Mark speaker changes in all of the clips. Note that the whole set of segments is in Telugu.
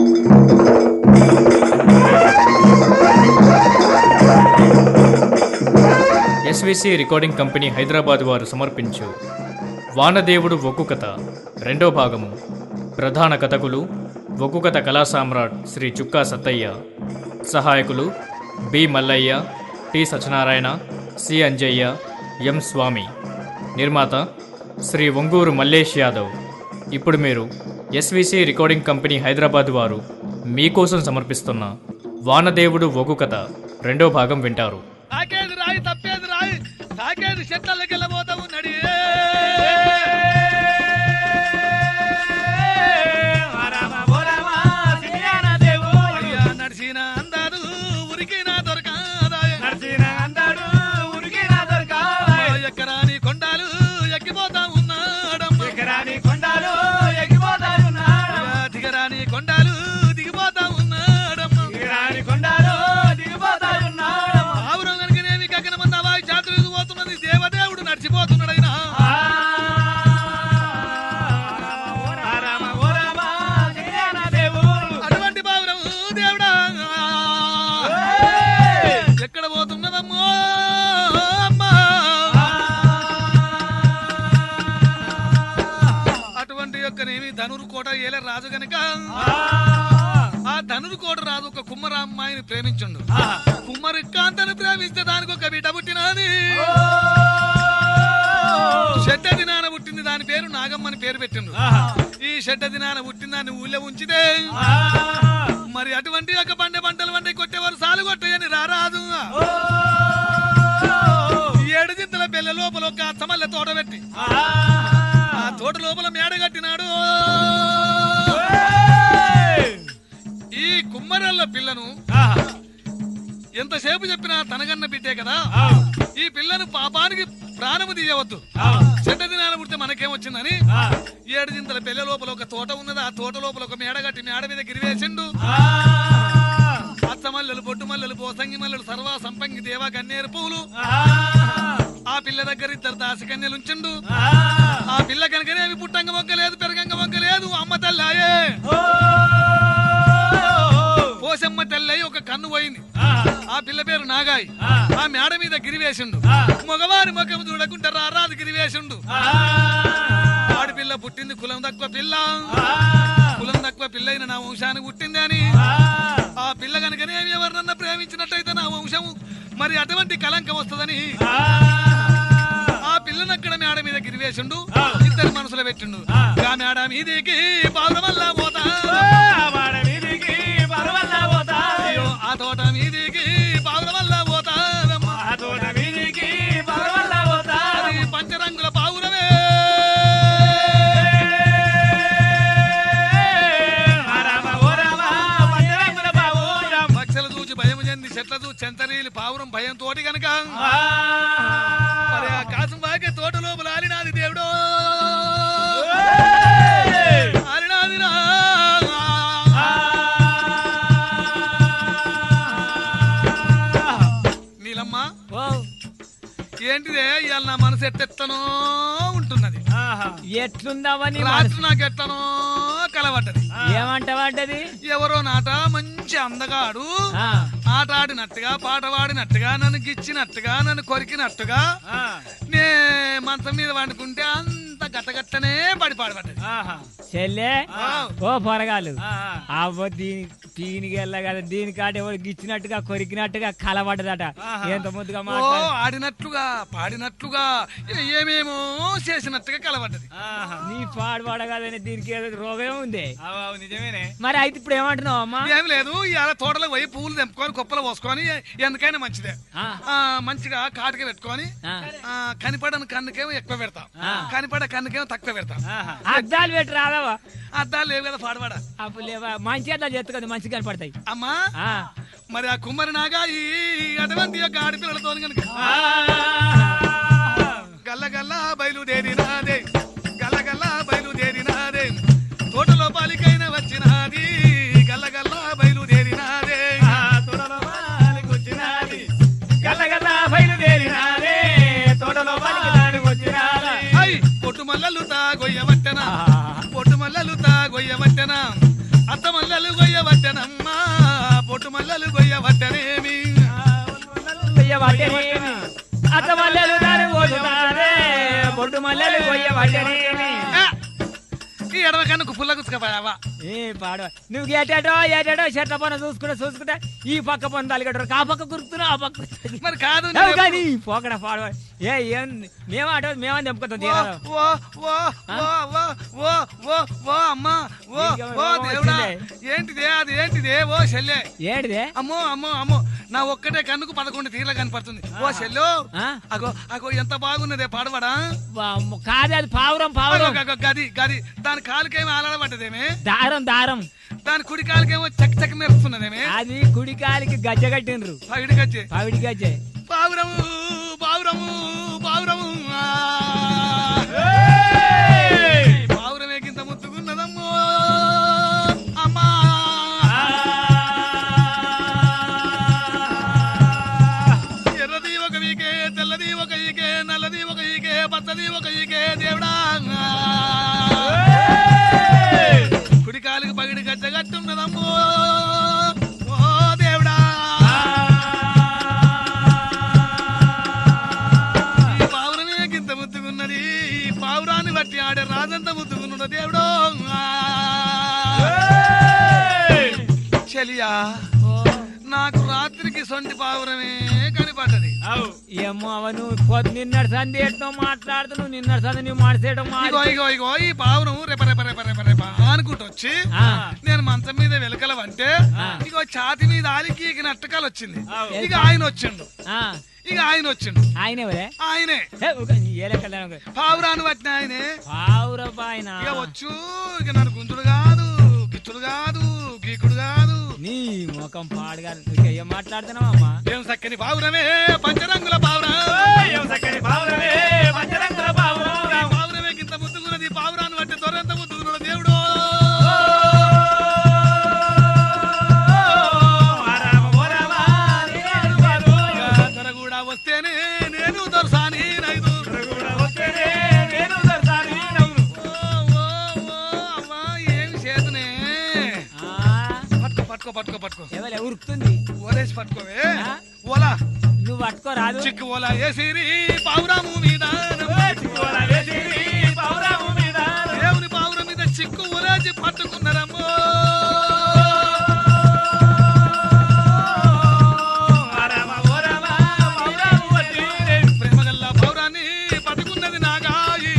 Speaker 1: ఎస్విసి రికార్డింగ్ కంపెనీ హైదరాబాద్ వారు సమర్పించు వానదేవుడు ఒగ్గు కథ రెండో భాగము ప్రధాన కథకులు ఒగ్గు కథ కళా సామ్రాట్ శ్రీ చుక్కా సత్తయ్య సహాయకులు B Mallaiah T Satyanarayana C Anjaiah M Swamy నిర్మాత శ్రీ ఒంగూరు మల్లేష్ యాదవ్ ఇప్పుడు మీరు ఎస్విసి రికార్డింగ్ కంపెనీ హైదరాబాద్ వారు మీకోసం సమర్పిస్తున్న వానదేవుడు ఒగ్గు కథ రెండో భాగం వింటారు
Speaker 2: తాకేది రాయి తప్పేది రాయి తాకేది చెట్లకి వెళ్ళబోతా ఉన్నాడు అయ్యా నడిచిన అందాడు ఉరికినా దొరకాదాయ ఎక్కరాని కొండాలు ఎక్కిపోతా ఉన్నాడమ్మ అయ్యా, దిగరాని కొండాలు దిగిపోతా ఉన్నాడమ్మ ఆవురం కనుకనేమి గగనమంద వాయి జాతరకు పోతున్నది దేవదేవుడు నడిచిపోతున్నాడైనా అటువంటి బావురం దేవుడా ఎక్కడ పోతున్నదమ్మో అమ్మా అటువంటి యొక్కనేమి ధనురు కోట ఏలే రాజు గనక ఆ ధనురు కోట రాజు ఒక కుమ్మరామ్మాయిని ప్రేమించుండు కుమ్మరి కాంతను ప్రేమిస్తే దానికి ఒక బిడ్డ పుట్టినది షెడ్డ దినాన పుట్టింది దాని పేరు నాగమ్మని పేరు పెట్టిండు ఈ షెడ్డ దినాన పుట్టిన దాన్ని ఊళ్ళో ఉంచితే మరి అటువంటి యొక్క పండే పంటలు వండి కొట్టేవారు సాలు కొట్టేయని రారాదు ఈ ఏడు జింతల పెళ్ళ లోపల ఒక అత్తమల్లె తోట పెట్టి ఆ తోట లోపల మేడ కట్టినాడు ఈ కుమ్మరల్ల పిల్లను ఎంతసేపు చెప్పినా తనగన్న బిడ్డే కదా ఈ పిల్లను పాపానికి ప్రాణము తీయవద్దు చెడ్డ దినాల పుడితే మనకేమొచ్చిందని ఏడు జింతల పెళ్ల లోపల ఒక తోట ఉన్నది ఆ తోట లోపల ఒక మేడ కట్టి మేడ మీద గిరివేసిండు అత్త మల్లెలు బొడ్డు మల్లెలు పోసంగి మల్లెలు సర్వ సంపంగి దేవా గన్నేరు పువ్వులు ఆ పిల్ల దగ్గర ఇద్దరు దాసి కన్యలు ఉంచిండు ఆ పిల్ల కనుకనే అవి పుట్టంగ వంక లేదు పెరగంగ వంక లేదు అమ్మ తల్లాయే పోసమ్మ తల్లయి ఒక కన్ను పోయింది ఆ పిల్ల పేరు నాగాయి ఆ మేడ మీద గిరివేసిండు మగవారి ముఖం చూడకుండా రారాదు గిరివేసిండు ఆడపిల్ల పుట్టింది కులం తక్కువ పిల్ల కులం తక్కువ పిల్ల అయిన నా వంశానికి పుట్టింది అని ఆ పిల్ల కనుకనే ఎవరినన్నా ప్రేమించినట్టయితే నా వంశము మరి అటువంటి కలంకం వస్తుందని ఆ పిల్లని అక్కడ మేడ మీద గిరివేసిండు ఇద్దరు మనసులో పెట్టిండు ఆ మేడ మీదికి పావురమల్లా పోతా అయ్యో, ఆ తోట మీదికి పావురమల్లా పోతా అది పంచరంగుల పావురమే పక్షులు చూచి భయం చెంది చెట్ల చూచి చెంతరీలు పావురం భయం తోటి గనక మరి ఆ కాసం బాగే తోట లోపల ఆలినాది దేవుడు ఆలినాదిరా నీలమ్మ ఏంటిదే ఇవాళ నా మనసు ఎట్టెత్తనో ఉంటున్నది
Speaker 3: ఎట్లుందామని
Speaker 2: రాత్రి నాకు ఎట్టనో కలవట్టది
Speaker 3: ఏమంటవాడ్డది
Speaker 2: ఎవరో నాట మంచి అందగాడు
Speaker 3: ఆ,
Speaker 2: ఆట ఆడినట్టుగా పాట పాడినట్టుగా నన్ను గిచ్చినట్టుగా నన్ను కొరికినట్టుగా
Speaker 3: ఆ,
Speaker 2: నే మంచం మీద వండుకుంటే అంత గట్టగట్టనే పడి పాడబడ్డది
Speaker 3: చెల్లె
Speaker 2: ఆ.
Speaker 3: ఓ పొరగాలు
Speaker 2: ఆ,
Speaker 3: అవ్వ దీని దీనికి వెళ్ళ కదా దీనికాట ఎవరు గిచ్చినట్టుగా కొరికినట్టుగా కలబడ్డదట ఎంత ముద్దుగా
Speaker 2: ఓ
Speaker 3: మాట్లాడు
Speaker 2: ఆడినట్లుగా పాడినట్లుగా ఏ- ఏమేమో చేసినట్టుగా కలబడ్డది
Speaker 3: నీ పాడు పాడగానే దీనికి ఏదో రోగం ఉంది
Speaker 2: నిజమేనే
Speaker 3: మరి అయితే ఇప్పుడు ఏమంటున్నావు అమ్మా
Speaker 2: ఏం లేదు ఇవాళ తోటలో పోయి పువ్వులు తెంపుకొని కుప్పలు పోసుకొని ఎందుకైనా మంచిదే
Speaker 3: ఆ,
Speaker 2: ఆ మంచిగా కాటుక పెట్టుకొని
Speaker 3: ఆ.
Speaker 2: ఆ, కనిపడని కన్నుకేమో ఎక్కువ పెడతాం కనిపడ కన్నుకేమో తక్కువ పెడతాం
Speaker 3: అద్దాలు పెట్టి రాదవా
Speaker 2: అద్దాలు లేవు కదా పాడబడ
Speaker 3: అప్పుడు లేవా మంచి అద్దాలు చెత్తుకొని మంచిగా కనపడతాయి
Speaker 2: అమ్మా
Speaker 3: ఆ.
Speaker 2: మరి ఆ కుమ్మరి నాగా ఈ అటువంటి యొక్క ఆడపిల్లలతో కనుక గల్ల గల్ల బయలుదేరినాదే గల్ల గల్ల బయలుదేరినాదే తోటలో పాలికైన వచ్చినాది గల్ల గల్ల బయలుదేరినాదే ఐ పొట్టు మల్లలు తా గొయ్య వట్టెన పొట్టు మల్లలు తా గొయ్య వట్టెన అత్త మల్లలు గొయ్య
Speaker 3: కొయ్యబట్టేనేమి అత్త మల్లెలు దాని పోసుతారే పొట్టు మల్లెలు కొయ్యబట్టేనేమి
Speaker 2: ఆ! ఈ ఎడమ కన్నుకు పుల్ల గుచ్చుకపోయావా
Speaker 3: ఏ పాడ నువ్వు ఏటాటో ఏటాటో చెట్ల పని చూసుకుంటే చూసుకుంటే ఈ పక్క పని తలగట్టారు ఆ పక్క కురుకుతున్నావు ఆ పక్క కురుకుతున్నావు.
Speaker 2: మరి కాదు
Speaker 3: ఏవ్
Speaker 2: నేను
Speaker 3: కానీ పోకడ పాడ ఏ ఏం మేము అటో మేమని తెంపుకొస్తాం
Speaker 2: ఓ,
Speaker 3: తీరాలి
Speaker 2: ఓ, ఓ, ఓ, ఓ, ఓ, ఓ, ఓ, అమ్మా ఓ
Speaker 3: ఇంకా
Speaker 2: ఓ
Speaker 3: రోగం
Speaker 2: దేవుడా
Speaker 3: వచ్చిందే.
Speaker 2: ఏంటిదే అది ఏంటిదే ఓ చెల్లె
Speaker 3: ఏంటిదే
Speaker 2: అమ్మో అమ్మో అమ్మో నా ఒక్కటే కన్నుకు పదకొండు తీర్ల కనపడుతుంది ఓ చెల్లు
Speaker 3: ఆ?
Speaker 2: అగో అగో ఎంత బాగున్నదే పాడవాడా
Speaker 3: వామ్మో, కాదే అది పావురం పావురం
Speaker 2: అగో, అగో, గది గది దాని కాలుకేమో ఆలడబడ్డదేమే
Speaker 3: దారం దారం
Speaker 2: దాని కుడి కాలుకేమో చక్ చక్ మెరుస్తున్నదేమే
Speaker 3: అది కుడి కాలికి గజ్జ కట్టిండ్రు
Speaker 2: పగిడికొచ్చి
Speaker 3: పవిడి గజ్జె
Speaker 2: పావురము పావురము పావురము ఆ. పావురమే కింద ముత్తుకున్నదమ్మో అమ్మా ఎర్రది ఒక వీకే తెల్లది ఒక ఈకే నల్లది ఒక ఈకే పచ్చది ఒక ఈకే దేవుడా కుడి కాలుకి పగిడి గచ్చగట్టున్నదమ్మో ఓ దేవుడా ఈ పావురమే గింత ముత్తుకున్నది ఈ పావురాన్ని బట్టి ఆడే రాజంత ముత్తుకున్నాడు దేవుడు చెలియా నాకు రాత్రికి సొంటి పావురమే కనిపడ్డది
Speaker 3: ఏమో అవ నువ్వు పొద్దు నిన్నటి సంధి ఎట్నో మాట్లాడుతున్నావు నిన్నటి సంధి నువ్వు మాట్లాడడం
Speaker 2: ఇగో ఇగో ఇగో ఈ పావురం రేప రేప రేప రేప రేప అనుకుంటూ వచ్చి
Speaker 3: ఆ.
Speaker 2: నేను మంచం మీద వెలకలవంటే
Speaker 3: ఆ.
Speaker 2: ఇగో ఛాతి మీద ఆలికి నట్టకాలు వచ్చింది ఇక ఆయన వచ్చిండు ఇక ఆయన వచ్చిండు
Speaker 3: ఆయన ఎవరే
Speaker 2: ఆయనే
Speaker 3: ఏ, ఒక ఏ లెక్క
Speaker 2: పావురాన్ని పట్టిన ఆయనే
Speaker 3: పావురపు ఆయన
Speaker 2: ఇక వచ్చు ఇక నన్ను గుంజుడు కాదు గిచ్చుడు కాదు గీకుడు కాదు
Speaker 3: నీ ముఖం పాడుగా నువ్వు ఏం మాట్లాడుతున్నావు అమ్మా
Speaker 2: ఏం సక్కని పావురమే పంచరంగుల పావురా పావురమే కింద ముద్దుకున్నది పావురాన్ని బట్టి దొరంత ముద్దుకున్నాడు దేవుడు ఇక దొర కూడా వస్తేనే నేను దొరసాని నైదు ఓ, ఓ, ఓ, అమ్మా, ఏమి చేతునే
Speaker 3: ఆ,
Speaker 2: పట్టుకో పట్టుకో పట్టుకో పట్టుకో
Speaker 3: ఎవరే ఉరుకుతుంది
Speaker 2: ఓలేసి పట్టుకోవే
Speaker 3: ఆ?
Speaker 2: ఓలా
Speaker 3: నువ్వు పట్టుకోరాదు
Speaker 2: చిక్కు ఓలా ఏసిరి పావురాము మీద దేవుని పావురం మీద చిక్కు ఓలేసి పట్టుకున్నారమ్మో ప్రేమగల్ల పౌరాన్ని పట్టుకున్నది నాగాయి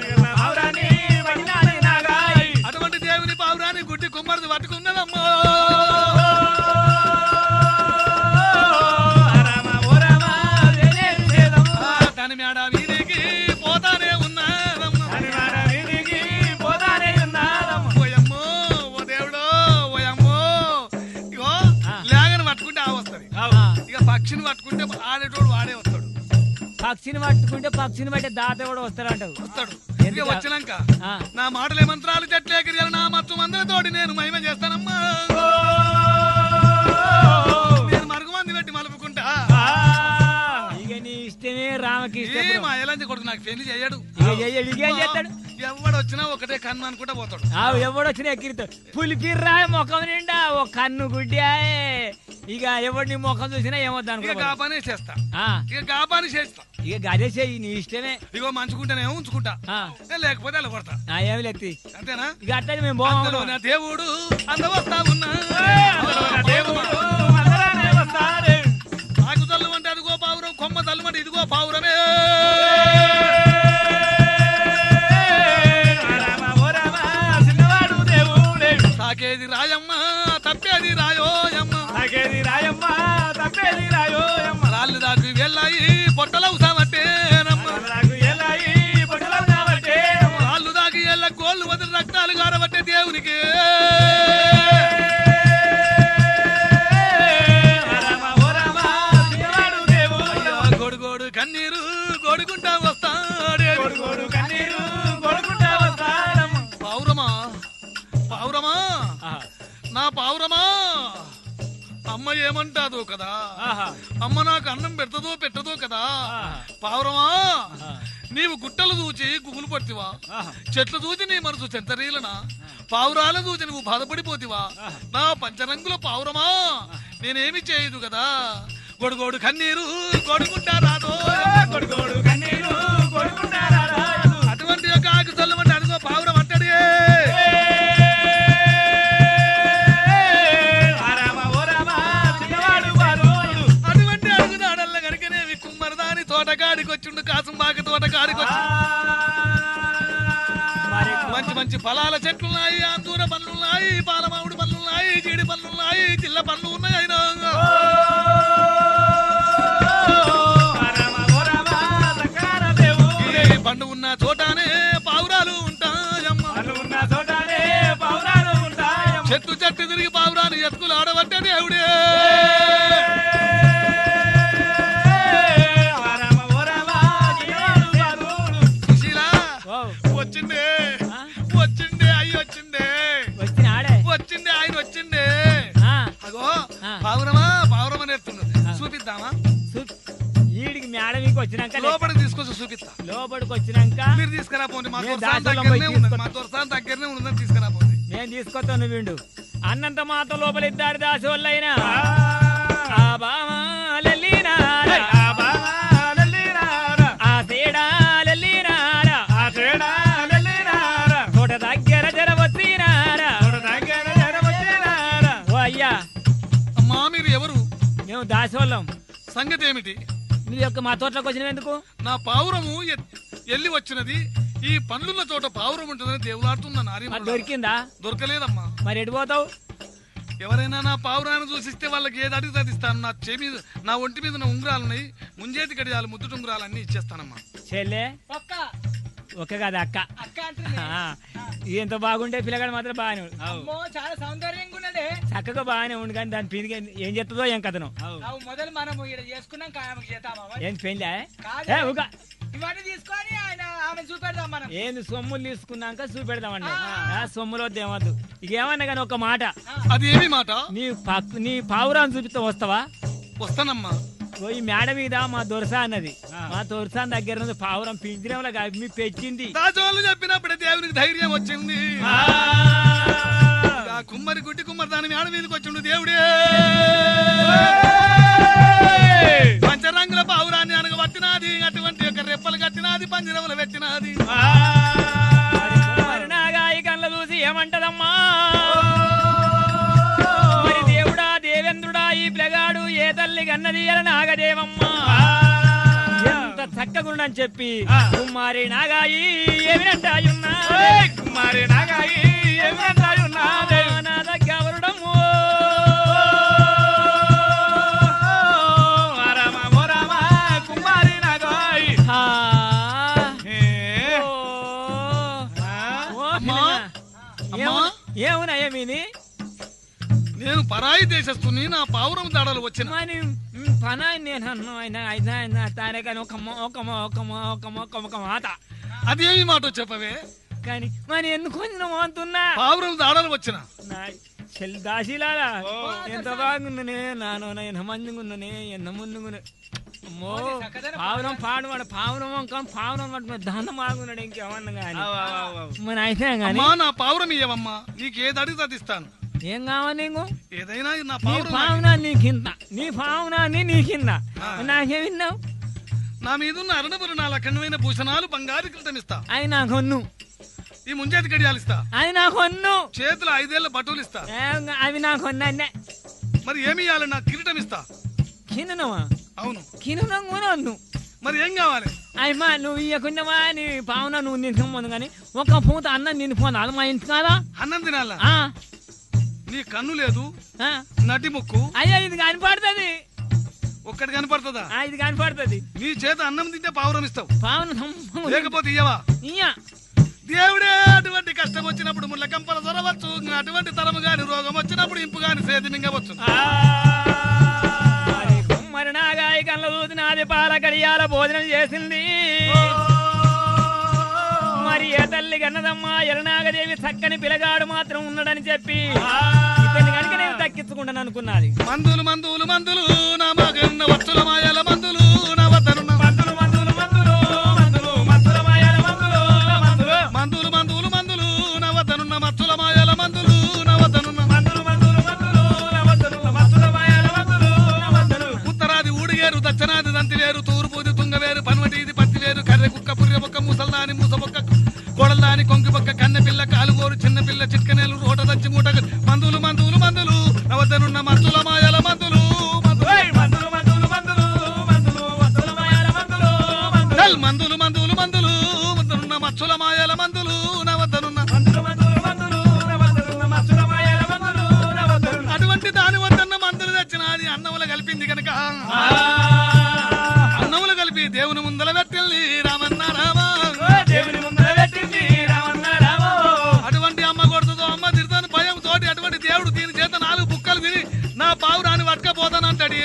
Speaker 2: అటువంటి దేవుని పావురాన్ని గుడ్డి కుమ్మరిది పట్టుకున్నదమ్మో ఆ, దాని మేడ వీధికి పోతానే ఉన్నదమ్మో ఓయమ్మో ఓ దేవుడో ఓయమ్మో ఇగో
Speaker 3: ఆ.
Speaker 2: లేగని పట్టుకుంటే ఆ వస్తది
Speaker 3: ఆ,
Speaker 2: ఇక పక్షిని పట్టుకుంటే ఆడేటోడు వాడే వస్తాడు
Speaker 3: పక్షిని పట్టుకుంటే పక్షిని బట్టి దాత కూడా వస్తాడంటావు
Speaker 2: వస్తాడు ఇక
Speaker 3: ఎందుకు?
Speaker 2: వచ్చినాక
Speaker 3: ఆ,
Speaker 2: నా మాటలే మంత్రాలు చెట్లేకిరి నా మత్తు మందులతోటి నేను మహిమ చేస్తానమ్మా నేను మరుగు మంది పెట్టి మలుపుకుంటా
Speaker 3: ఇక నీ ఇష్టమే రామకి
Speaker 2: ఏ
Speaker 3: ఇష్టం
Speaker 2: మా ఎలాంటి కొడుకు నాకు పెళ్లి చేయడు
Speaker 3: ఇక చెయ్యడు, ఇక ఏం చేస్తాడు
Speaker 2: ఎవడు వచ్చినా ఒకటే కన్ను అనుకుంటా పోతాడు
Speaker 3: ఆ ఎవడొచ్చినా ఎక్కిరితో పులిపిర్రా ముఖం నిండా ఓ కన్ను గుడ్డాయే ఇక ఎవడు నీ ముఖం చూసినా ఏమొద్దు
Speaker 2: ఇక
Speaker 3: అనుకో
Speaker 2: గా పని చేస్తా
Speaker 3: ఆ,
Speaker 2: ఇక గా పని చేస్తా
Speaker 3: ఇక గదే చెయ్యి నీ ఇష్టమే
Speaker 2: ఇగో మంచుకుంటేనే ఉంచుకుంటా
Speaker 3: ఆ,
Speaker 2: ఏ లేకపోతే అలా కొడతా
Speaker 3: ఆ, ఏమి లెత్తి
Speaker 2: అంతేనా
Speaker 3: ఇక అట్లనే మేము బాగున్నాం
Speaker 2: అందులోన దేవుడు అందవస్తా ఉన్నా ఆకు తల్లు అంటే అదిగో పావురం కొమ్మ తల్లు అంటే ఇదిగో పావురమే సాకేది రాయమ్మ తప్పేది రాయోయమ్మ రాళ్ళు దాకి వెళ్ళాయి పొట్టల ఉసామట్టేనమ్మ రాళ్ళు దాకి వెళ్ళ గోళ్ళు వదిలి రక్తాలు గారబట్టే దేవునికి అయ్యో, గొడుగోడు కన్నీరు గొడుకుంటా వస్తాడే పావురమా పావురమా నా పావురమా అమ్మ ఏమంటాదో కదా అమ్మ నాకు అన్నం పెడతదో పెట్టదో కదా పావురమా నీవు గుట్టలు చూచి గుగులు పడితివా చెట్లు చూచి నీ మనసు చెంతరీలనా పావురాలు చూచి నువ్వు బాధపడిపోతివా నా పంచరంగుల పావురమా నేనేమి చేయదు కదా గొడుగోడు కన్నీరు కొడుకుంటా రాదో
Speaker 3: కొడుకోడు కన్నీరు కొడుకుంటారా రాజు.
Speaker 2: అటువంటి యొక్క ఆకు చల్లమంటే అనుకో పావురం అంటాడు
Speaker 3: ఆ రామ ఓ రామ చిన్నవాడు బాలోడు.
Speaker 2: అటువంటి అడుగుదాడల్ల గనుకనేవి కుమ్మరదాని తోటకాడికి వచ్చిండు కాసుంబాక తోటకాడికి వచ్చి
Speaker 3: మరి
Speaker 2: మంచి మంచి ఫలాల చెట్లున్నాయి అంజూర పళ్ళున్నాయి పాలమామిడి పళ్ళున్నాయి జీడి పళ్ళున్నాయి చిల్ల పళ్ళు ఉన్నాయి అయినా
Speaker 3: ఆ రామ ఓ రామ సకార దేవుడే.
Speaker 2: ఈ పండు ఉన్న చోటానే పావురాలు ఉంటాయమ్మ
Speaker 3: అల్లు ఉన్న చోటనే పౌరాలు ఉంటాయమ్మ.
Speaker 2: చెట్టు చెట్టు తిరిగి పావురాలు ఎత్తుకులు ఆడబట్టే దేవుడే
Speaker 3: ఆ రామ ఓ రామ చిన్నవాడు బాలోడు.
Speaker 2: సుశీలా
Speaker 3: ఓ,
Speaker 2: వచ్చిండే
Speaker 3: ఆ?
Speaker 2: వచ్చిండే అయ్యి వచ్చిండే
Speaker 3: వచ్చిన ఆడే
Speaker 2: వచ్చిండే ఆయన వచ్చిండే
Speaker 3: ఆ,
Speaker 2: అగో
Speaker 3: ఆ.
Speaker 2: పావురమా పావురం అని ఎత్తుండు చూపిద్దామా
Speaker 3: సు- ఈడికి మేడ మీకు వచ్చినాక లే-
Speaker 2: లోపలికి తీసుకొచ్చి చూపిస్తా
Speaker 3: లోపలికి వచ్చినాక
Speaker 2: మీరు తీసుకురా పోండి మా
Speaker 3: నేను
Speaker 2: దొరసాన్
Speaker 3: దాంట్లో
Speaker 2: దగ్గరనే
Speaker 3: పోయి
Speaker 2: ఉన్నది మా
Speaker 3: తీసుకొస్తా.
Speaker 2: దొరసాన్ దగ్గరనే ఉన్నదని తీసుకురా పోండి
Speaker 3: నేను తీసుకొస్తాను విండు అన్నంత మాత లోపల ఇద్దరు దాసి వాళ్ళైనా ఆ బామా లెల్లినారా. ఆ తేడా లెల్లినారా. తోట దగ్గర జర వచ్చినారా. ఓ అయ్యా
Speaker 2: అమ్మా మీరు ఎవరు
Speaker 3: మేము దాసి వాళ్ళం
Speaker 2: సంగతి ఏమిటి
Speaker 3: నీ యొక్క మా తోటలోకి వచ్చిన ఎందుకు
Speaker 2: నా పావురము ఎ- ఎల్లి వచ్చినది ఈ పండ్లున్న చోట పావురం ఉంటుందని దేవులాడుతున్న నారి
Speaker 3: మరి దొరికిందా
Speaker 2: దొరకలేదమ్మా
Speaker 3: మరి ఎటు పోతావు
Speaker 2: ఎవరైనా నా పావురాన్ని చూసిస్తే వాళ్ళకి ఏది అడిగితే అది ఇస్తాను నా చెవి మీద నా ఒంటి మీద ఉన్న ఉంగరాలు ఉన్నాయి ముంజేతి గడియాలు ముద్దుటి ఉంగరాలు అన్ని ఇచ్చేస్తానమ్మా
Speaker 3: చెల్లె ఒక్క కదా అక్క ఆ, ఎంత బాగుంటే పిల్లగాడు మాత్రం బాగానే ఉండు.
Speaker 4: అమ్మో చాలా సౌందర్యంగా ఉన్నదే
Speaker 3: చక్కగా బాగానే ఉండు కానీ దాని పీనికి ఏం చెప్తుందో ఏం కథను
Speaker 4: అవు మొదలు మనం ఇక్కడ చేసుకున్నాం ఆమెకు చేద్దామా మరి?
Speaker 3: ఏం పెళ్ళా
Speaker 4: కాదు.
Speaker 3: ఏ, ఊగా.
Speaker 4: ఇవన్నీ తీసుకొని ఆయన ఆమె చూపెడదాం మనం
Speaker 3: ఏంది సొమ్ములు తీసుకున్నాక చూపెడదామండి ఆ, సొమ్ములో దేవద్దు ఇక ఏమన్నా కానీ ఒక మాట
Speaker 2: అది ఏమి మాట
Speaker 3: నీ పక్ నీ పావురాన్ని చూపిస్తే వస్తావా
Speaker 2: వస్తానమ్మా
Speaker 3: ఓ ఈ మేడ మీద మా దొరస అన్నది మా దొరస దగ్గర నుంచి పావురం పింజరంలో కాదు మీ పెంచింది
Speaker 2: దాచోళ్ళు చెప్పినప్పుడే దేవునికి ధైర్యం వచ్చింది ఆ కుమ్మరి గుడ్డి కుమ్మరి దాని మేడ మీదకి వచ్చిండు దేవుడే పంచరంగుల పావురాన్ని అనగ పట్టినాది అటువంటి యొక్క రెప్పలు కట్టినాది పంజరములు పెట్టినాది
Speaker 3: మరి నాగాయి కళ్ళ చూసి ఏమంటదమ్మా మరి దేవుడా దేవేంద్రుడా ఈ పిల్లగాడు ఏ తల్లి కన్నది అల నాగదేవమ్మా ఎంత చక్కగుండని చెప్పి కుమారి నాగాయి ఏమినంటాయున్నా కుమారి నాగాయి ఏమినంటాయున్నా నా దగ్గరడము కుమారి నాగాయి
Speaker 2: అమ్మా, అమ్మా.
Speaker 3: ఏమునా ఏమిని
Speaker 2: నేను పరాయి దేశస్తుని నా పావురం దాడలు వచ్చిన
Speaker 3: మరి పన నేను అన్ను ఆయన ఆయన ఆయన తానే కానీ ఒక మొ- ఒక మొ- ఒక మొ- ఒక మొ- ఒక ఒక మాట
Speaker 2: అది ఏమి మాట చెప్పవే
Speaker 3: కానీ మరి ఎందుకు కొంచెం అంటున్నా
Speaker 2: పావురం దాడలు వచ్చిన
Speaker 3: నా చెల్లి దాసిలారా ఎంత బాగుందనే నాను ఎంత మందిగా ఉన్ననే ఎంత ముందుగా అమ్మో పావురం పాడువాడు పావురం కానీ పావురం పట్టుకుని దానం బాగున్నాడు ఇంకేమన్నా కానీ మన అయితే కానీ
Speaker 2: అమ్మా నా పావురం ఇయ్యవమ్మా నీకు ఏది అడిగితే అది ఇస్తాను
Speaker 3: ఏం కావాలి నీకు
Speaker 2: ఏదైనా నా
Speaker 3: నీ
Speaker 2: పావురం నాకు-
Speaker 3: పావునా నీకింత నీ పావునాన్ని నీకింద నాకేమిన్నావు
Speaker 2: నా మీద ఉన్న అరుణపురి నా లక్షణమైన భూషణాలు బంగారు క్రితం ఇస్తా
Speaker 3: అవి నాకు కొన్ను
Speaker 2: ఈ ముంజేతి గడియాలు ఇస్తా
Speaker 3: అది నాకు కొన్ను
Speaker 2: చేతులు ఐదేళ్ల బట్టలు ఇస్తా
Speaker 3: ఏం అవి నాకు కొన్నే
Speaker 2: మరి ఏమి ఇవ్వాలి నా కిరీటం ఇస్తా
Speaker 3: కినునవా
Speaker 2: అవును
Speaker 3: కినునం కొనొద్దు
Speaker 2: మరి ఏం కావాలి
Speaker 3: అయ్యమ్మా నువ్వు ఇయ్యకున్నావా నీ పావున నువ్వు నించుకోదు కానీ ఒక పూత అన్నం నిండిపోను అది మా ఇంటి కాదా
Speaker 2: అన్నం తినాలా
Speaker 3: ఆ,
Speaker 2: నీ కన్ను లేదు
Speaker 3: ఆ.
Speaker 2: నటి ముక్కు
Speaker 3: అయ్యా ఇది కనపడుతుంది
Speaker 2: ఒక్కటి కనపడుతుందా
Speaker 3: ఆ, ఇది కనపడుతుంది
Speaker 2: నీ చేత అన్నం తింటే పావురం ఇస్తావు
Speaker 3: పావున సంపంగు.
Speaker 2: లేకపోతే ఇయ్యవా
Speaker 3: ఇయ్య.
Speaker 2: దేవుడే అటువంటి కష్టం వచ్చినప్పుడు ముళ్ళ కంపల దొరవచ్చు అటువంటి తరము గాని రోగం వచ్చినప్పుడు ఇంపు గాని సేది మింగవచ్చు
Speaker 3: మరి కుమ్మరి నాగాయి కళ్ళ చూసి నాది పాల కడియాల భోజనం చేసింది మరి ఏ తల్లి కన్నదమ్మా ఎరనాగదేవి చక్కని పిలగాడు మాత్రం ఉన్నాడని చెప్పి ఇతన్ని కనుక నేను దక్కించుకుంటాను అనుకున్నది
Speaker 2: మందులు మందులు మందులు నా మగన్న వచ్చుల మాయల మందులు నా వద్దనున్న
Speaker 3: మందులు మందులు మందులు మందులు మందుల మాయల మందులు మందులు
Speaker 2: మందులు మందులు మందులు నా వద్దనున్న మచ్చుల మాయల మందులు నా వద్దనున్న
Speaker 3: మందులు మందులు మందులు మందులు మందుల మాయల మందులు మందులు
Speaker 2: ఉత్తరాది దాని మూస బొక్క కోడల దాని కొంకి బొక్క కన్నె పిల్ల కాలుగోరు చిన్న పిల్ల చిట్కనేలు రోట దచ్చి మూట మందులు మందులు మందులు నవద్దనున్న మందుల మాయల మందులు మందులు
Speaker 3: మందులు మందులు మందులు మందులు మందులు మాయాల మందులు మందులు
Speaker 2: నల్ మందులు మందులు మందులు వద్దనున్న మచ్చుల మాయల మందులు నవద్దనున్న
Speaker 3: మందులు మందులు మందులు మందులు మచ్చుల మాయాల మందులు మందులు
Speaker 2: అటువంటి దాని వద్దన్న మందులు తెచ్చినది అన్నముల కలిపింది కనుక అన్నములు కలిపి దేవుని ముందల పెట్టింది రామన్న రామ
Speaker 3: దేవుని ముందర పెట్టింది రామన్న రామో
Speaker 2: అటువంటి అమ్మ కొడుతుందో అమ్మ తిడతాను భయం తోటి అటువంటి దేవుడు దీని చేత నాలుగు బుక్కలు తిని నా పావురాన్ని పట్టుకపోతానంటాడు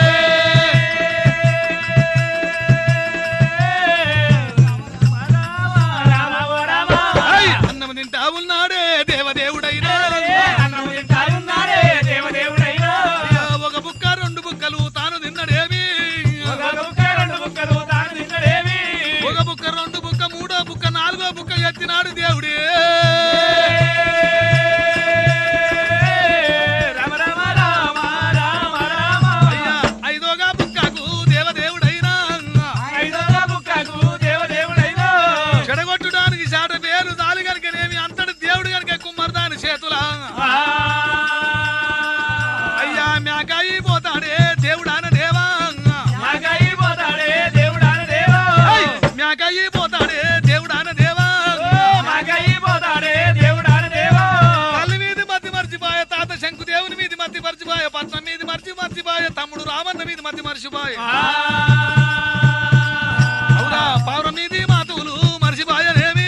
Speaker 2: అన్నం తింటా ఉన్నాడే దేవదేవుడైనా అయ్యా, ఒక బుక్క రెండు బుక్కలు తాను తిన్నడేమి ఒక బుక్క రెండు బుక్క మూడో బుక్క నాలుగో బుక్క ఎత్తినాడు దేవుడే అయ్యా ఐదోగా బుక్కకు దేవదేవుడైనా చెడగొట్టడానికి చాట పేరు దాలి కనుకనేమి అంతటి దేవుడు కనుక కుమ్మరదాని చేతుల అయ్యా మేకాయి పోతాడే దేవుడాన దేవా ఐ, మేకాయి పోతాడే దేవుడాన దేవా తల్లి మీది మధ్య మర్చిపోయ తాత శంకు దేవుని మీది మధ్య మర్చిపోయ పట్నం మీది మర్చి మర్చిపోయ తమ్ముడు రామన్న మీది మధ్య మర్చిపోయ అవునా పౌరం మీది మాతులు మర్చిపోయనేమి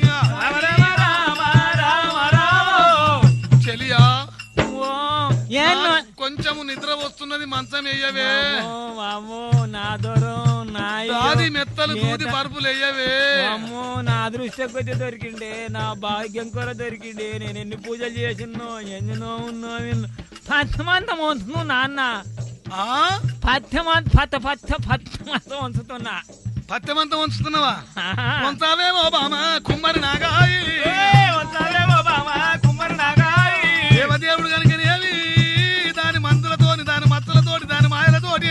Speaker 2: చెలియా
Speaker 3: ఏన్నో
Speaker 2: కొంచెము నిద్ర వస్తున్నది మంచం వెయ్యవే
Speaker 3: అమ్మో నా దూరం నా
Speaker 2: దాది మెత్తలు దూది పరుపులు వెయ్యవే
Speaker 3: అమ్మో నా అదృష్టం కొద్ది దొరికిండే నా భాగ్యం కూడా దొరికిండే నేను ఎన్ని పూజలు చేసినో ఎన్నో ఉన్నో పచ్చమంతం వంచును నాన్న
Speaker 2: ఆ
Speaker 3: పచ్చమంత పచ్చ పచ్చ పచ్చమంతం వంచుతున్నా
Speaker 2: పత్యమంతం ఉంచుతున్నావా
Speaker 3: ఆహా.
Speaker 2: వంచావే ఓ బామ కుమ్మరి నాగాయి దేవదేవుడు కనుకనేవి దాని మందులతోని దాని మత్తులతోటి దాని మాయలతోటి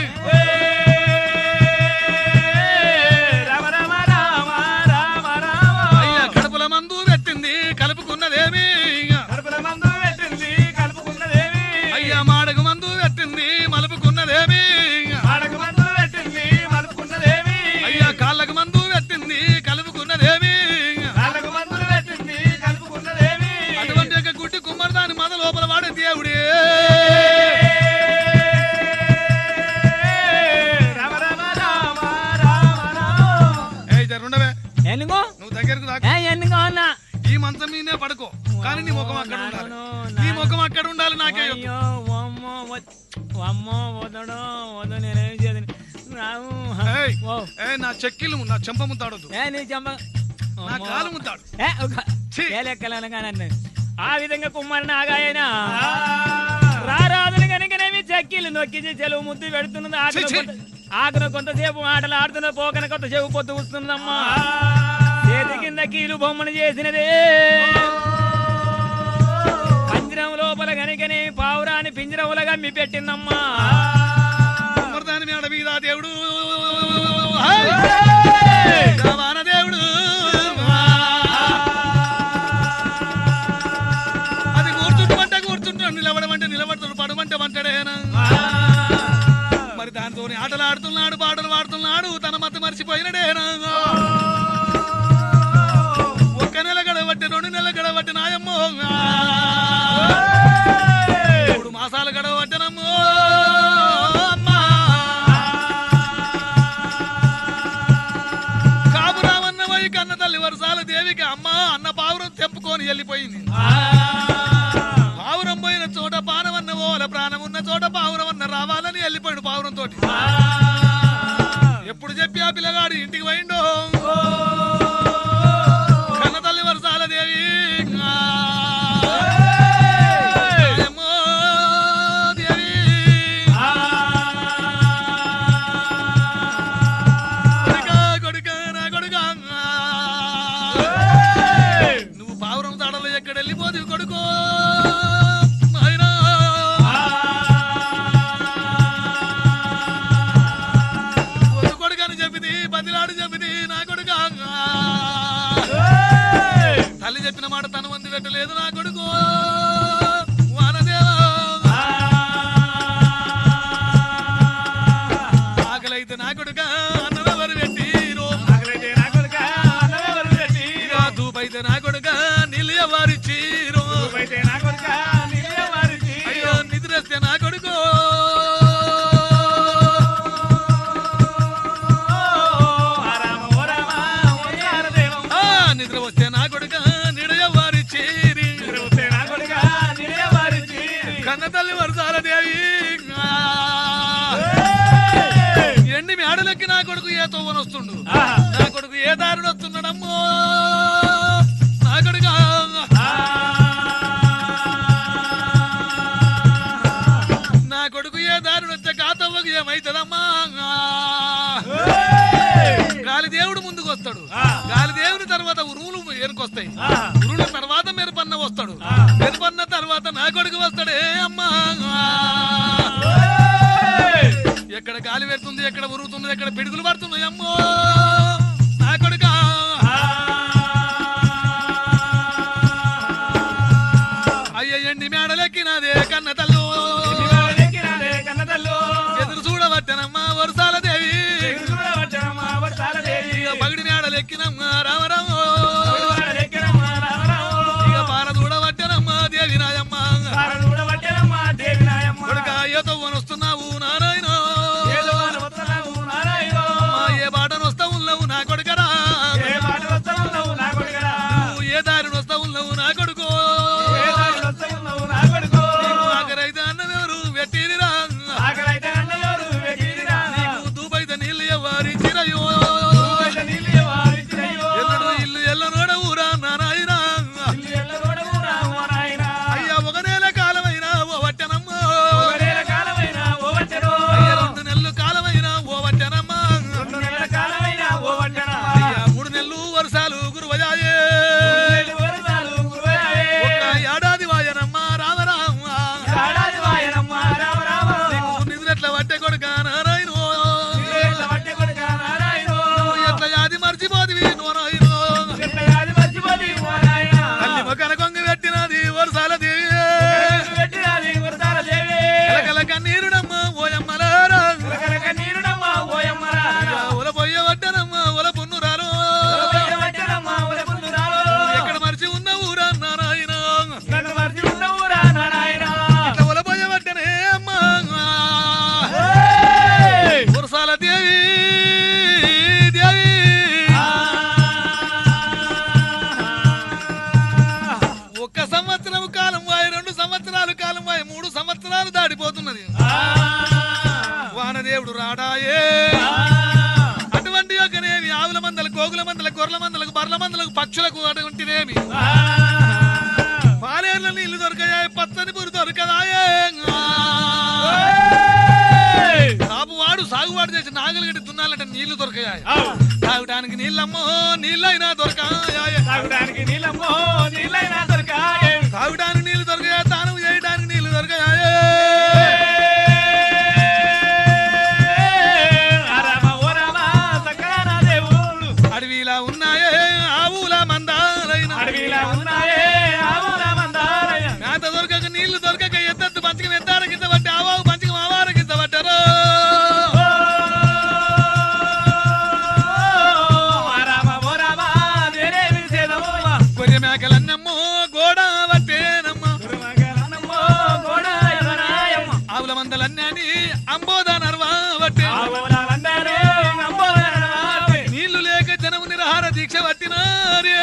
Speaker 2: అయ్యా కడుపుల మందు పెట్టింది కలుపుకున్నదేమి అయ్యా మాడకు మందు పెట్టింది మలుపుకున్నదేమి అయ్యా కాళ్ళకు మందు పెట్టింది కలుపుకున్నదేమి అటువంటి యొక్క గుడ్డి కుమ్మరి దాని మద లోపల వాడే దేవుడే ఏయ్ జరుండవే
Speaker 3: ఎందుకో
Speaker 2: నువ్వు దగ్గరకు దాకా
Speaker 3: ఏ ఎందుకో అన్నా
Speaker 2: ఈ మంచం మీదే పడుకో కానీ నీ ముఖం అక్కడ ఉండాలి
Speaker 3: నాన్నో,
Speaker 2: నీ ముఖం అక్కడ ఉండాలి నాకే వద్దు.
Speaker 3: అయ్యో వమ్మో వద్- వమ్మో వదడు వద్దు నేనేం చేయదు రావు
Speaker 2: ఏయ్,
Speaker 3: ఓ
Speaker 2: ఏయ్, నా చెక్కిళ్ళు నా చెంప ముద్దాడొద్దు
Speaker 3: ఏ నీ చెంప
Speaker 2: నా
Speaker 3: అమ్మో.
Speaker 2: కాలు ముద్దాడు
Speaker 3: ఏ, ఒక-
Speaker 2: ఛీ.
Speaker 3: ఏ లెక్కలను కానీ ఆ విధంగా కుమ్మరిని ఆగాయనా రారాదులు కనుకనేవి చక్కీలు నొక్కించి చెలువు ముద్దు పెడుతున్నది ఆకున
Speaker 2: ఛీ, ఛీ.
Speaker 3: కొంత- ఆకున కొంతసేపు ఆటలు ఆడుతున్న పోకన కొంతసేపు పొత్తు వస్తుందమ్మా చేతి కింద కీలు బొమ్మను చేసినదే పంజరం లోపల గనికని పావురాని పింజరముల గమ్మి పెట్టిందమ్మా
Speaker 2: కుమ్మరిదాని మేడ మీద దేవుడు హాయ్! వాన దేవుడు అది కూర్చుంటామంటే కూర్చుంటాడు నిలబడమంటే నిలబడతాడు పడమంటే వంటాడేనా మరి దానితో ఆటలు ఆడుతున్నాడు పాటలు పాడుతున్నాడు తన మత మర్చిపోయినడేనా ఒక్క నెల గడబట్టి రెండు నెలల గడబట్టి నాయమ్మో మూడు మాసాలు గడబట్టినమ్మో అమ్మా కాపురామన్న పోయి కన్న తల్లి వరసాల దేవికి అమ్మ అన్న పావురం తెంపుకొని వెళ్ళిపోయింది పావురం పోయిన చోట పానవన్న ఓల ప్రాణం ఉన్న చోట పావురం అన్న రావాలని వెళ్ళిపోయాడు పావురం తోటి ఎప్పుడు చెప్పి ఆ పిల్లగాడు ఇంటికి పోయిండో కన్న తల్లి వరసాల దేవి ఆయమ్మో దేవి కొడుకా, కొడుకా, నా కొడుకా. నువ్వు పావురం తాడలో ఎక్కడ వెళ్ళిపోదు కొడుకో నాయనా. వద్దు కొడుకని చెప్పింది బతిలాడు చెప్పింది నా కన్న తల్లి వరసాల దేవి ఎండి మేడలెక్కి నా కొడుకు ఏ తోవన వస్తుండు నా కొడుకు ఏ దారిని వస్తున్నాడమ్మో నా కొడుకు నా కొడుకు ఏ దారిని వచ్చే కాతవ్వకు ఏమైతుందమ్మా గాలి దేవుడు ముందుకు వస్తాడు గాలి దేవుడి తర్వాత ఉరువులు ఎనుకొస్తాయి ఉరువుల తర్వాత మెరుపన్న వస్తాడు మెరుపన్న తర్వాత నా కొడుకు వస్తాడే అమ్మా ఎక్కడ గాలి పెడుతుంది ఎక్కడ ఉరుగుతుంది ఎక్కడ పిడుగులు పడుతున్నాయి అమ్మో నా కొడుక అయ్య ఎండి మేడలెక్కినదే కన్న తల్లు ఎదురు చూడవచ్చనమ్మా వరుసాల దేవి ఇక పగిడి మేడలెక్కినమ్మా రామరామో ఇక పార చూడవచ్చనమ్మా దేవి నాయమ్మ కొడుక ఏతో వస్తున్నావు నారాయణ అమ్మా, ఏ బాటను వస్తావు ఉన్నావు నా కొడుకరా నువ్వు ఏ దారిని వస్తావు ఉన్నావు నా కొడుకు నీకు ఆఖరైతే అన్నదెవరు పెట్టిదిరా నీకు దూబైతే నీళ్ళు ఎవరి చిరయో ఎల్లడు ఇల్లు ఎల్లనోడ ఊరా నారాయణ అయ్యా ఒక నెల కాలమైనా ఓ వట్టనమ్మా అయ్యా రెండు నెలలు కాలమైనా ఓ వట్టనమ్మా అయ్యా మూడు నెలలు వర్షాలు గురువయాయే ఒక్క ఏడాది వాయనమ్మా రామరామ నీకు నిద్రెట్ల వట్టే కొడుక నారాయణ నువ్వు ఎట్ల యాది మర్చిపోతివి నోరాయణ తల్లి మొక్కన కొంగ పెట్టినది వర్షాల దేవి కలకల కన్నీరుడమ్మ ఓయమ్మలారా ఒల పొయ్య వడ్డనమ్మ ఒల పున్నురాలు ఎక్కడ మర్చి ఉన్న ఊరా నారాయణ ఇట్లా ఒల పొయ్య వడ్డనే అమ్మ వర్షాల దేవి దేవి ఒక్క సంవత్సరం కాలం వాయి రెండు సంవత్సరాలు కాలం వాయి మూడు సంవత్సరాలు దాటిపోతున్నది వానదేవుడు రాడాయే అటువంటి యొక్కనేమి ఆవుల మందల గోగుల మందల గొర్రెల మందలకు బర్ల మందలకు పక్షులకు అటువంటివేమి పాలేర్ల నీళ్లు దొరకాయి పచ్చని పురి దొరకదాయే సాగువాడు సాగువాడు చేసి నాగలు గట్టి దున్నాలంటే నీళ్లు దొరకాయి తాగడానికి నీళ్ళమ్మో నీళ్ళైనా దొరకాయ
Speaker 3: తాగడానికి నీళ్ళమ్మో నీళ్ళైనా దొరకాయే
Speaker 2: తాగడానికి నీళ్లు దొరకాయ తానం చేయడానికి నీళ్లు దొరకాయ
Speaker 3: రామ ఓ రామ సకల దేవుడు
Speaker 2: అడవిలా ఉన్నాయే ఆవుల మందాలైన
Speaker 3: అడవిలా ఉన్నాయే ఆవుల మందారయ్య
Speaker 2: మేత దొరకక నీళ్లు దొరకక ఎత్తద్దు పంచకం ఎత్తార కింద పట్టి ఆవావు పంచకం ఆవార కింద పట్టారు
Speaker 3: రామ ఓ రామ నేనే విసేదమ్మ
Speaker 2: కొయ్య మేకలన్నమ్మో గోడ పట్టేనమ్మ
Speaker 3: గురుమగలనమ్మో గోడ ఎవరాయమ్మ
Speaker 2: ఆవుల మందలన్నీ అంబోద నర్వా పట్టే
Speaker 3: ఆవులందరూ నమ్మోదనవాటే
Speaker 2: నీళ్లు లేక జనము నిరహార దీక్ష పట్టినారే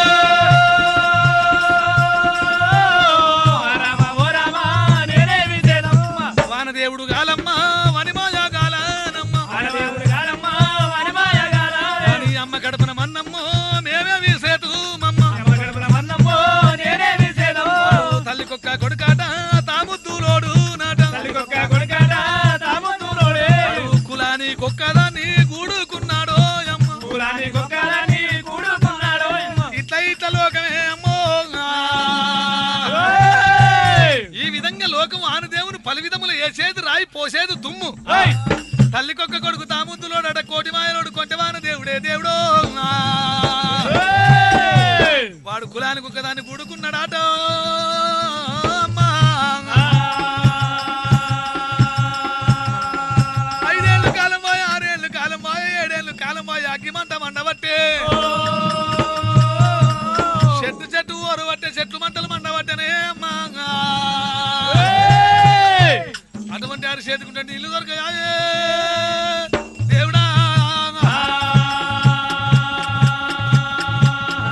Speaker 3: రామ ఓ రామ నేనే విసేదమ్మ
Speaker 2: వానదేవుడు గాలమ్మ వనిమాయా గాలనమ్మ
Speaker 3: ఆడదేవుడు గాలమ్మ వనమాయగాల
Speaker 2: వాని అమ్మ గడపన మన్నమ్మో మేమే వీసేతు మమ్మ
Speaker 3: గడపల మన్నమ్మో నేనే విసేదమ్మ
Speaker 2: తల్లి కుక్క కొడుకాట తాముద్దులోడు నాట
Speaker 3: తల్లికొక్క కొడుకాట తాముతూరోడే
Speaker 2: కులాని కుక్కదాన్ని గూడుకున్నాడో అమ్మ
Speaker 3: పూలాని కొక్కలని కూడుకున్నాడో
Speaker 2: ఇట్ల ఇట్ల లోకమే అమ్మో ఈ విధంగా లోకం ఆనుదేవుని పలు విధములు వేసేది రాయి పోసేది దుమ్ము తల్లి కొక్క కొడుకు తాముద్దులోడట కోటి మాయలోడు కొంటవాన దేవుడే దేవుడో వాడు కులానికి ఒక్కదాన్ని కూడుకున్నాడాట అమ్మా ఐదేళ్ళు కాలం పోయి ఆరేళ్ళు కాలం పోయి ఏడేళ్ళు కాలం పోయి అగ్గిమంట మండబట్టే చెట్టు చెట్టు ఓరబట్టే చెట్లు మంటలు మండబట్టనే అమ్మా అటువంటి ఆరు చేతుకుంటే నీళ్లు దొరకాయే దేవుడా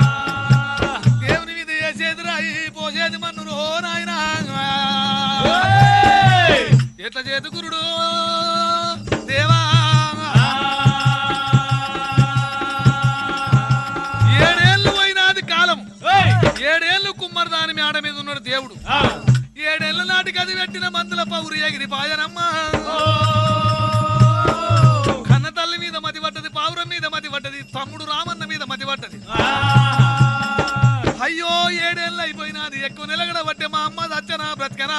Speaker 2: దేవుని మీద వేసేది రాయి పోసేది మన్ను రో నాయనా ఎట్లా చేతు గురుడు దేవా ఏడేళ్ళు పోయినాది కాలం ఏడేళ్ళు కుమ్మరి దాని మేడ మీద ఉన్నాడు దేవుడు ఏడేళ్ల నాటికి అది పెట్టిన మందుల పౌరు ఎగిరి పాయనమ్మా కన్న తల్లి మీద మతి పడ్డది పావురం మీద మతి పడ్డది తమ్ముడు రామన్న మీద మతి పడ్డది అయ్యో ఏడేళ్ళు అయిపోయినది ఎక్కువ నిలగడ పట్టే మా అమ్మ దచ్చనా బ్రతకనా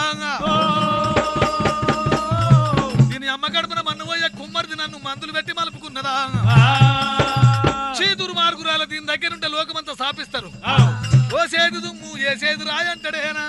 Speaker 2: దీని అమ్మ గడుపున మన్ను పోయే కుమ్మరిది నన్ను మందులు పెట్టి మలుపుకున్నదా చీతురు మార్గురాల దీని దగ్గరుంటే లోకమంతా సాపిస్తారు ఓ సేదు దుమ్ము ఏ సేదు రాయంటడేనా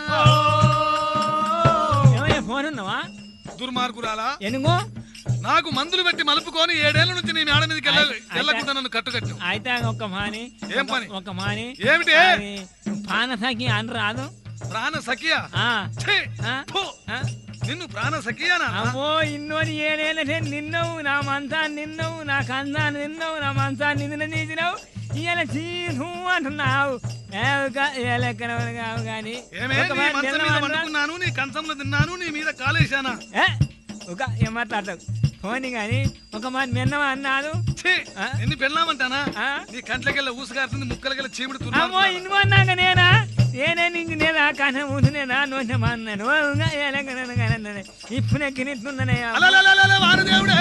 Speaker 3: ఏమయ్యా ఫోన్ ఉన్నావా
Speaker 2: దుర్మార్గురాలా
Speaker 3: ఎనుగో
Speaker 2: నాకు మందులు పెట్టి మలుపుకొని ఏడేళ్ల నుంచి నీ మేడ మీదకి వెళ్ళ-
Speaker 3: అయితే-
Speaker 2: వెళ్ళకుండా నన్ను కట్టుకట్టు
Speaker 3: అయితే ఒక మాని
Speaker 2: ఏం పని?
Speaker 3: ఒక మాని
Speaker 2: ఏమిటి
Speaker 3: అది పానసకి అని రాదు
Speaker 2: ప్రాణ సఖియా
Speaker 3: ఆ,
Speaker 2: ఛీ!
Speaker 3: ఆ,
Speaker 2: ఫు!
Speaker 3: ఆ.
Speaker 2: నిన్ను ప్రాణ సఖియానా
Speaker 3: అమ్మో ఇన్నోని ఏడేళ్ళే నిన్నవు నా మంచాన్ని నిన్నవు నా కంచాన్ని నిన్నవు నా మంచాన్ని నిన్న తీసినావు ఇవాళ చీను అంటున్నావు లెక్కన కావు కానీ
Speaker 2: ఏమే
Speaker 3: ఒక
Speaker 2: నీ
Speaker 3: మాట
Speaker 2: మంచం మీద
Speaker 3: నిన్నవన్నా?
Speaker 2: వండుకున్నాను నీ కంచంలో తిన్నాను నీ మీద కాలేశానా
Speaker 3: ఏ, ఒక ఏం మాట్లాడతావు ఫోన్ కానీ ఒక మాట నిన్నవా అన్నాడు
Speaker 2: ఛీ!
Speaker 3: ఆ?
Speaker 2: నిన్ను పెళ్ళామంటానా
Speaker 3: ఆ?
Speaker 2: నీ కంట్లకెళ్ళ ఊసుగారుతుంది ముక్కలకెళ్ళ చీమిడి
Speaker 3: అమ్మో
Speaker 2: తుర్మార్గురాలు.
Speaker 3: ఇన్ను అన్నాక నేనా నేనే నీకు నేనా కానీ ముందు నేనా నోటి అన్నాను ఇప్పుడు ఎక్కినిస్తున్నానే
Speaker 2: అలలలలల వానదేవుడే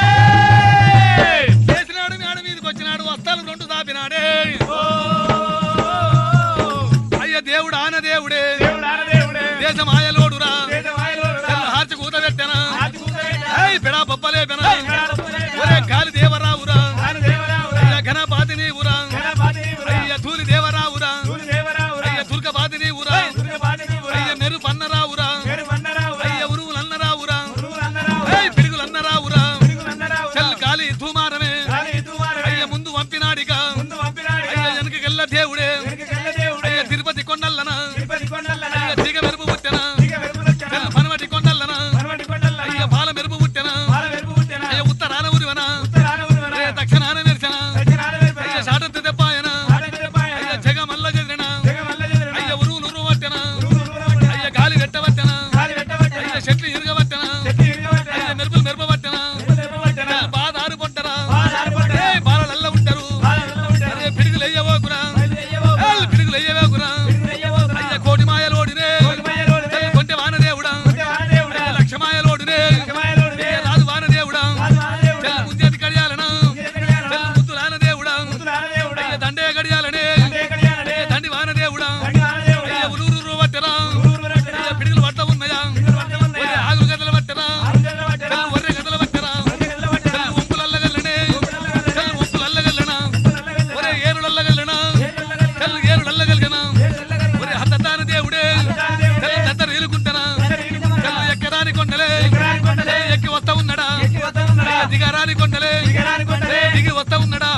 Speaker 2: చేసినాడు మేడ మీదకి వచ్చినాడు వస్తాలు రెండు దాపినాడే అయ్య దేవుడు ఆన దేవుడే దేశం ఆయలోడురా తెల్ల హార్చి కూత పెట్టనా ఏయ్ పెడా బొబ్బలేపెనా ఒరే గాలి దేవరావురా అయ్య ఘనపాతి నీవురా అయ్య తూలి దేవరావురా అయ్య దుర్గపాతి నీవురా అయ్య మెరు పన్నరావురా అయ్య ఉరువులన్నరావురా ఏయ్ పిడుగులన్నరావురా చెల్ గాలి ధూమారమే అయ్య ముందు పంపినాడిక అయ్య వెనకకెళ్ళ దేవుడే అయ్య తిరుపతి కొండల్లన అయ్య దిగ మెరుపు పుట్టెన చెల్ పనవటి కొండల్లన అయ్య బాల మెరుపు పుట్టెన అయ్య ఉత్తరాన ఉరివన అయ్య దక్షిణాన మెరిసన అయ్య సాటత్తు దెబ్బాయన అయ్య జగ మల్ల జదిరిన అయ్య ఉరువులు ఉరువట్టెన అయ్య గాలి వెట్టవట్టెన అయ్య చెట్లు ఇరగబట్టెన అయ్య మెరుపులు మెరుపబట్టెన బాధారు పొట్టరా ఏయ్ బాలలల్ల ఉంటారు అరే పిడుగులు అయ్యవోకురా ఏయ్ పిడుగులు అయ్యవోకురా అయ్య కోటి మాయలోడినే అయ్య కొంటె వానదేవుడా అయ్య లక్ష మాయలోడినే అయ్య రాజు వానదేవుడా చెల్ల ముందేది కడియాలన చెల్ల ముద్దు రానదేవుడా అయ్య దండే గడియాలనే అయ్య దండి వానదేవుడా అయ్య ఉరూరు పట్టరా అయ్య పిడుగులు పట్ట ఉన్నాయా ఒరే ఆగులు గదల పట్టరా చెల్ల ఒర్రె గదల పట్టరా చెల్ల వంపులల్లగల్లనే చెల్ల వంపులల్లగల్లనా ఒరే ఏరులల్లగల్లనా చెల్ల ఏరులల్లగలిగనా ఒరే హద్దతాన దేవుడే చెల్ల దద్దరు ఏలుకుంటనా చెల్ల ఎక్కరాని కొండలే చెల్ల ఎక్కి వస్తా ఉన్నాడా అయ్య దిగరాని కొండలే ఏ దిగి వస్తా ఉన్నాడా